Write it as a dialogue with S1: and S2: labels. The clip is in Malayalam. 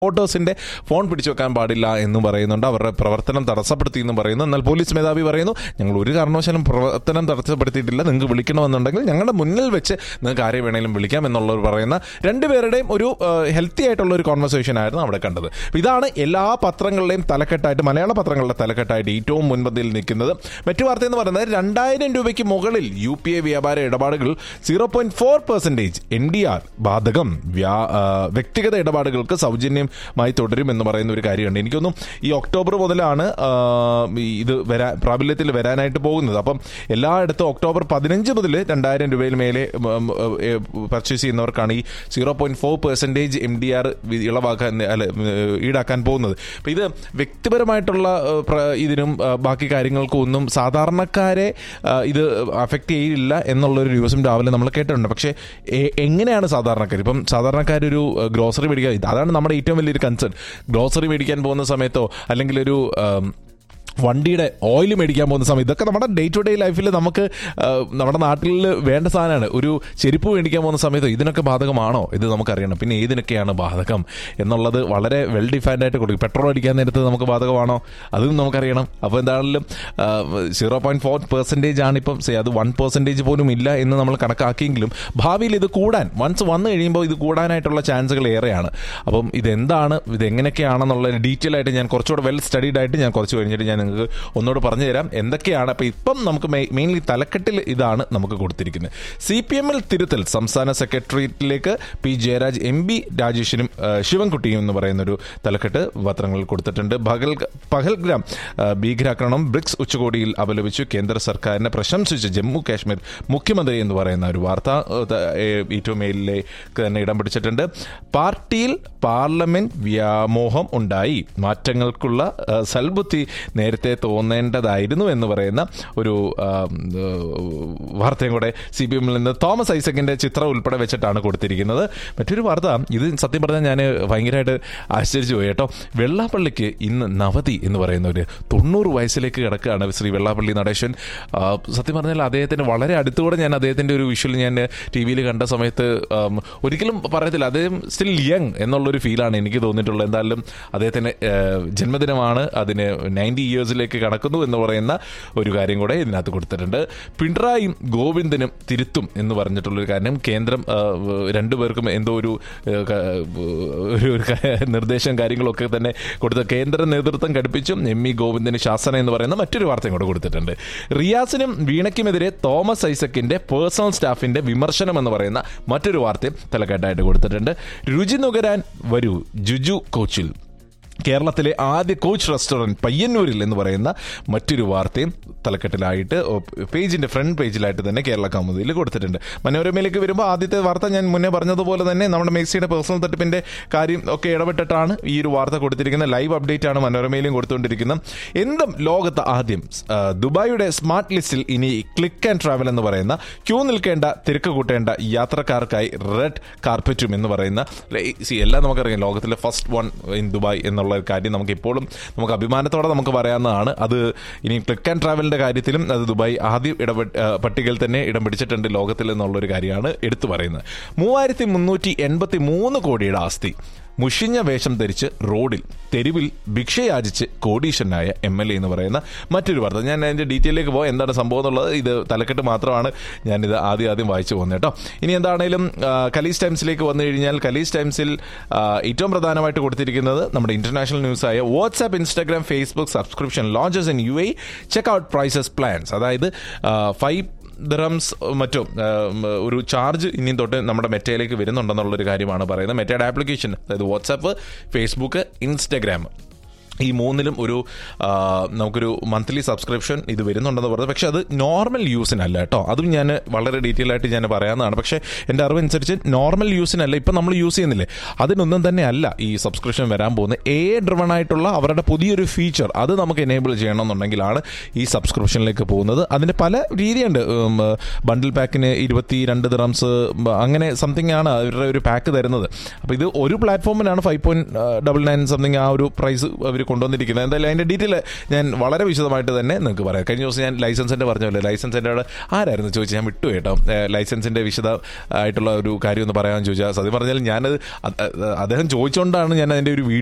S1: റിപ്പോർട്ടേഴ്സിന്റെ ഫോൺ പിടിച്ചു വെക്കാൻ പാടില്ല എന്ന് പറയുന്നുണ്ട് അവരുടെ പ്രവർത്തനം തടസ്സപ്പെടുത്തി എന്ന് പറയുന്നു എന്നാൽ പോലീസ് മേധാവി പറയുന്നു ഞങ്ങൾ ഒരു കാരണവശാലും പ്രവർത്തനം തടസ്സപ്പെടുത്തിയിട്ടില്ല നിങ്ങൾക്ക് വിളിക്കണമെന്നുണ്ടെങ്കിൽ ഞങ്ങളുടെ മുന്നിൽ വെച്ച് നിങ്ങൾക്ക് ആരെ വേണേലും വിളിക്കാം എന്നുള്ളവർ പറയുന്ന രണ്ടുപേരുടെയും ഒരു ഹെൽത്തി ആയിട്ടുള്ള ഒരു കോൺവെർസേഷൻ ആയിരുന്നു അവിടെ കണ്ടത് അപ്പൊ ഇതാണ് എല്ലാ പത്രങ്ങളുടെയും തലക്കെട്ടായിട്ട് മലയാള പത്രങ്ങളുടെ തലക്കെട്ടായിട്ട് ഏറ്റവും മുൻപന്തിയിൽ നിൽക്കുന്നത് മറ്റു വാർത്ത എന്ന് പറയുന്നത് രണ്ടായിരം രൂപയ്ക്ക് മുകളിൽ യു പി ഐ വ്യാപാര ഇടപാടുകൾ zero point four percentage N D R ബാധകം വ്യാ- ആ, വ്യക്തിഗത ഇടപാടുകൾക്ക് സൗജന്യമായി തുടരും എന്ന് പറയുന്ന ഒരു കാര്യമുണ്ട് എനിക്കൊന്നും ഈ ഒക്ടോബർ മുതലാണ് ആ, ഈ ഇത് വരാ പ്രാബല്യത്തിൽ വരാനായിട്ട് പോകുന്നത് അപ്പം എല്ലായിടത്തും ഒക്ടോബർ പതിനഞ്ച് മുതൽ രണ്ടായിരം രൂപയിൽ മേലെ പർച്ചേസ് ചെയ്യുന്നവർക്കാണ് ഈ zero point four percentage M D R ഇളവാക്കാൻ അല്ല ഏഹ്, ഈടാക്കാൻ പോകുന്നത് അപ്പം ഇത് വ്യക്തിപരമായിട്ടുള്ള ഏഹ്, പ്ര- ഇതിനും ഏഹ്, ബാക്കി കാര്യങ്ങൾക്കും ഒന്നും സാധാരണക്കാരെ ഏഹ്, ഇത് അഫക്റ്റ് ചെയ്യില്ല എന്നുള്ളൊരു ന്യൂസും രാവിലെ നമ്മൾ കേട്ടിട്ടുണ്ട് പക്ഷേ എ- എങ്ങനെയാണ് സാധാരണക്കാർ ഇപ്പം സാധാരണക്കാരൊരു ഗ്രോസറി മേടിക്കാൻ ഇത് അതാണ് നമ്മുടെ ഏറ്റവും വലിയൊരു കൺസേൺ ഗ്രോസറി മേടിക്കാൻ പോകുന്ന സമയത്തോ അല്ലെങ്കിൽ ഒരു ഏം, വണ്ടിയുടെ ഓയിൽ മേടിക്കാൻ പോകുന്ന സമയം ഇതൊക്കെ നമ്മുടെ ഡേ ടു ഡേ ലൈഫിൽ നമുക്ക് ആ, നമ്മുടെ നാട്ടിൽ വേണ്ട സാധനമാണ് ഒരു ചെരുപ്പ് മേടിക്കാൻ പോകുന്ന സമയത്ത് ഇതിനൊക്കെ ബാധകമാണോ ഇത് നമുക്കറിയണം പിന്നെ ഏതിനൊക്കെയാണ് ബാധകം എന്നുള്ളത് വളരെ വെൽ ഡിഫൈൻഡ് ആയിട്ട് കൊടുക്കും പെട്രോൾ അടിക്കാൻ നേരത്ത് നമുക്ക് ബാധകമാണോ അതും നമുക്കറിയണം അപ്പോൾ എന്താണെങ്കിലും സീറോ പോയിന്റ് ഫോർ പെർസെൻറ്റേജ് ആണ് ഇപ്പം say, അത് വൺ പെർസെൻറ്റേജ് പോലും ഇല്ല എന്ന് നമ്മൾ കണക്കാക്കിയെങ്കിലും ഭാവിയിൽ ഇത് കൂടാൻ വൺസ് വന്നു കഴിയുമ്പോൾ ഇത് കൂടാനായിട്ടുള്ള ചാൻസുകൾ ഏറെയാണ് അപ്പം ഇതെന്താണ് ഇത് എങ്ങനെയൊക്കെയാണെന്നുള്ള ഡീറ്റെയിൽ ആയിട്ട് ഞാൻ കുറച്ചുകൂടെ വെൽ സ്റ്റഡീഡ് ആയിട്ട് ഞാൻ കുറച്ച് കഴിഞ്ഞിട്ട് ഞാൻ നിങ്ങൾക്ക് ഒന്നുകൂടെ പറഞ്ഞു തരാം എന്തൊക്കെയാണ് അപ്പം ഇപ്പം നമുക്ക് മെയിൻലി തലക്കെട്ടിൽ ഇതാണ് നമുക്ക് കൊടുത്തിരിക്കുന്നത് സി പി എമ്മിൽ തിരുത്തൽ സംസ്ഥാന സെക്രട്ടേറിയറ്റിലേക്ക് പി ജയരാജ് എം ബി രാജേഷിനും ആ, ശിവൻകുട്ടിയും എന്ന് പറയുന്നൊരു തലക്കെട്ട് പത്രങ്ങളിൽ കൊടുത്തിട്ടുണ്ട് പകൽ പഹൽഗ്രാം ആ, ഭീകരാക്രമണം ബ്രിക്സ് ഉച്ചകോടിയിൽ അപലപിച്ചു കേന്ദ്ര സർക്കാരിനെ പ്രശംസിച്ച് ജമ്മു കാശ്മീർ മുഖ്യമന്ത്രി എന്ന് പറയുന്ന ഒരു വാർത്ത ആ, ത- ഏ, ഏറ്റവും മേലിലേക്ക് തന്നെ ഇടം പിടിച്ചിട്ടുണ്ട് പാർട്ടിയിൽ പാർലമെന്റ് വ്യാമോഹം ഉണ്ടായി മാറ്റങ്ങൾക്കുള്ള ആ, സൽബുദ്ധി നേരത്തെ തോന്നേണ്ടതായിരുന്നു എന്ന് പറയുന്ന ഒരു ആ, ആ, വാർത്തയും കൂടെ സി പി എമ്മിൽ നിന്ന് തോമസ് ഐസക്കിന്റെ ചിത്രം ഉൾപ്പെടെ വെച്ചിട്ടാണ് കൊടുത്തിരിക്കുന്നത് മറ്റൊരു വാർത്ത ഇത് സത്യം പറഞ്ഞാൽ ഞാൻ ഭയങ്കരമായിട്ട് ആശ്ചര്യച്ചു പോയി കേട്ടോ വെള്ളാപ്പള്ളിക്ക് ഇന്ന് നവതി എന്ന് പറയുന്ന ഒരു തൊണ്ണൂറ് വയസ്സിലേക്ക് കിടക്കുകയാണ് ശ്രീ വെള്ളാപ്പള്ളി നടേശൻ ആ, സത്യം പറഞ്ഞാൽ അദ്ദേഹത്തിന് വളരെ അടുത്തുകൂടെ ഞാൻ അദ്ദേഹത്തിന്റെ ഒരു വിഷ്വൽ ഞാൻ ടി വിയിൽ കണ്ട സമയത്ത് ആം, ഒരിക്കലും പറയത്തില്ല അദ്ദേഹം സ്റ്റിൽ യങ് എന്നുള്ളൊരു ഫീലാണ് എനിക്ക് തോന്നിയിട്ടുള്ളത് എന്തായാലും അദ്ദേഹത്തിന്റെ ആ, ജന്മദിനമാണ് അതിന് നയൻറ്റി ഇയേഴ്സിലേക്ക് കടക്കുന്നു എന്ന് പറയുന്ന ഒരു കാര്യം കൂടെ ഇതിനകത്ത് കൊടുത്തിട്ടുണ്ട് പിണറായിയും ഗോവിന്ദനും തിരുത്തും എന്ന് പറഞ്ഞിട്ടുള്ളൊരു കാര്യം കേന്ദ്രം ആ, രണ്ടുപേർക്കും എന്തോ ഒരു ആ, ക- ഒരു ഒരു ക- നിർദ്ദേശം കാര്യങ്ങളൊക്കെ തന്നെ കൊടുത്ത കേന്ദ്ര നേതൃത്വം ഘടിപ്പിച്ചും എം ഇ ഗോവിന്ദന് ശാസന എന്ന് പറയുന്ന മറ്റൊരു വാർത്തയും കൂടെ കൊടുത്തിട്ടുണ്ട് റിയാസിനും വീണയ്ക്കുമെതിരെ തോമസ് ഐസക്കിന്റെ പേഴ്സണൽ സ്റ്റാഫിന്റെ വിമർശനം എന്ന് പറയുന്ന മറ്റൊരു വാർത്തയും തലക്കെട്ടായിട്ട് കൊടുത്തിട്ടുണ്ട് രുചി നുകരാൻ വരൂ ജുജു കോച്ചിൽ കേരളത്തിലെ ആദ്യ കോച്ച് റെസ്റ്റോറൻറ്റ് പയ്യന്നൂരിൽ എന്ന് പറയുന്ന മറ്റൊരു വാർത്തയും തലക്കെട്ടിലായിട്ട് പേജിന്റെ ഫ്രണ്ട് പേജിലായിട്ട് തന്നെ കേരള കൗമുദിയിൽ കൊടുത്തിട്ടുണ്ട് മനോരമയിലേക്ക് വരുമ്പോൾ ആദ്യത്തെ വാർത്ത ഞാൻ മുന്നേ പറഞ്ഞതുപോലെ തന്നെ നമ്മുടെ മേക്സിയുടെ പേഴ്സണൽ തട്ടിപ്പിന്റെ കാര്യം ഒക്കെ ഇടപെട്ടിട്ടാണ് ഈ ഒരു വാർത്ത കൊടുത്തിരിക്കുന്നത് ലൈവ് അപ്ഡേറ്റ് ആണ് മനോരമയിലും കൊടുത്തുകൊണ്ടിരിക്കുന്നത് എന്തും ലോകത്ത് ആദ്യം ആ, ദുബായിയുടെ സ്മാർട്ട് ലിസ്റ്റിൽ ഇനി ക്ലിക്ക് ആൻഡ് ട്രാവൽ എന്ന് പറയുന്ന ക്യൂ നിൽക്കേണ്ട തിരക്ക് കൂട്ടേണ്ട യാത്രക്കാർക്കായി റെഡ് കാർപ്പറ്റും എന്ന് പറയുന്ന സി എല്ലാം നമുക്കറിയാം ലോകത്തിലെ ഫസ്റ്റ് വൺ ഇൻ ദുബായ് എന്നുള്ള ഒരു കാര്യം നമുക്ക് ഇപ്പോഴും നമുക്ക് അഭിമാനത്തോടെ നമുക്ക് പറയാവുന്നതാണ് അത് ഇനി ക്ലിക്ക് ആൻഡ് ട്രാവലിന്റെ കാര്യത്തിലും അത് ദുബായ് ആദ്യം ഇടപെട്ട് ആ, പട്ടികയിൽ തന്നെ ഇടം പിടിച്ചിട്ടുണ്ട് ലോകത്തിൽ എന്നുള്ളൊരു കാര്യമാണ് എടുത്തു പറയുന്നത് മൂവായിരത്തി മുന്നൂറ്റി എൺപത്തി മൂന്ന് കോടിയുടെ ആസ്തി മുഷിഞ്ഞ വേഷം ധരിച്ച് റോഡിൽ തെരുവിൽ ഭിക്ഷയാചിച്ച് കോടീശ്വരനായ എം എൽ എ എന്ന് പറയുന്ന മറ്റൊരു വാർത്ത ഞാൻ അതിന്റെ ഡീറ്റെയിലേക്ക് പോകാം എന്താണ് സംഭവം എന്നുള്ളത് ഇത് തലക്കെട്ട് മാത്രമാണ് ഞാനിത് ആദ്യം ആദ്യം വായിച്ചു പോകുന്നത് കേട്ടോ ഇനി എന്താണേലും ആ, കലീസ് ടൈംസിലേക്ക് വന്നു കഴിഞ്ഞാൽ കലീസ് ടൈംസിൽ ആ, ഏറ്റവും പ്രധാനമായിട്ട് കൊടുത്തിരിക്കുന്നത് നമ്മുടെ ഇന്റർനാഷണൽ ന്യൂസായ WhatsApp Instagram Facebook subscription launches in U A check out prices plans അതായത് ഫൈവ് ദിറംസ് മറ്റോ ആ, ഉം, ഒരു ചാർജ് ഇനിയും തൊട്ട് നമ്മുടെ മെറ്റയിലേക്ക് വരുന്നുണ്ടെന്നുള്ളൊരു കാര്യമാണ് പറയുന്നത് മെറ്റയുടെ ആപ്ലിക്കേഷൻ അതായത് വാട്സാപ്പ് ഫേസ്ബുക്ക് ഇൻസ്റ്റഗ്രാം ഈ മൂന്നിലും ഒരു ആ, നമുക്കൊരു മന്ത്ലി സബ്സ്ക്രിപ്ഷൻ ഇത് വരുന്നുണ്ടെന്ന് പറഞ്ഞത് പക്ഷെ അത് നോർമൽ യൂസിനല്ല കേട്ടോ അതും ഞാൻ വളരെ ഡീറ്റെയിൽ ആയിട്ട് ഞാൻ പറയാവുന്നതാണ് പക്ഷേ എൻ്റെ അറിവനുസരിച്ച് നോർമൽ യൂസിനല്ല ഇപ്പം നമ്മൾ യൂസ് ചെയ്യുന്നില്ലേ അതിനൊന്നും തന്നെ അല്ല ഈ സബ്സ്ക്രിപ്ഷൻ വരാൻ പോകുന്നത് എ ഡ്രിവൺ ആയിട്ടുള്ള അവരുടെ പുതിയൊരു ഫീച്ചർ അത് നമുക്ക് എനേബിൾ ചെയ്യണമെന്നുണ്ടെങ്കിലാണ് ഈ സബ്സ്ക്രിപ്ഷനിലേക്ക് പോകുന്നത് അതിന് പല രീതിയുണ്ട് ബണ്ടിൽ പാക്കിന് ഇരുപത്തി രണ്ട് ദിറംസ് അങ്ങനെ സംതിങ് ആണ് അവരുടെ ഒരു പാക്ക് തരുന്നത് അപ്പോൾ ഇത് ഒരു പ്ലാറ്റ്ഫോമിനാണ് five point double nine something ആ ഒരു പ്രൈസ് അവർ കൊണ്ടുവന്നിരിക്കുന്നത് എന്തായാലും അതിന്റെ ഡീറ്റെയിൽ ഞാൻ വളരെ വിശദമായിട്ട് തന്നെ നിങ്ങൾക്ക് പറയാം കഴിഞ്ഞ ദിവസം ഞാൻ ലൈസൻസിന്റെ പറഞ്ഞല്ലോ ലൈസൻസിന്റെ അവിടെ ആരായിരുന്നു ചോദിച്ചു ഞാൻ വിട്ടു കേട്ടോ ഏഹ് ലൈസൻസിന്റെ വിശദ ആയിട്ടുള്ള ഒരു കാര്യം ഒന്ന് പറയാമെന്ന് ചോദിച്ചാൽ സത്യം പറഞ്ഞാൽ ഞാനത് അ- അ- അദ്ദേഹം ചോദിച്ചുകൊണ്ടാണ് ഞാൻ അതിന്റെ ഒരു വീഡിയോ